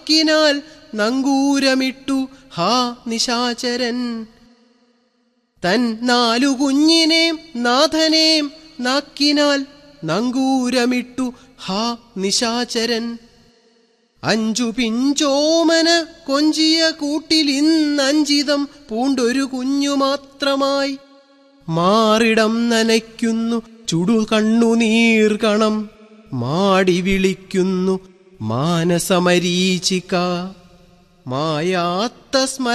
നാക്കിനാൽ നങ്കൂരമിട്ടു ഹാ നിശാചരൻ തൻ നാലു കുഞ്ഞിനേം നാഥനേം നാക്കിനാൽ നങ്കൂരമിട്ടു ഹാ നിശാചരൻ അഞ്ചു പിഞ്ചോമന കൊഞ്ചിയ കൂട്ടിലിന്നഞ്ചിതം പൂണ്ടൊരു കുഞ്ഞു മാത്രമായി മാറിടം നനയ്ക്കുന്നു ചുടു കണ്ണുനീർകണം മാടി വിളിക്കുന്നു മാനസമരീചിക മായാത്ത സ്മ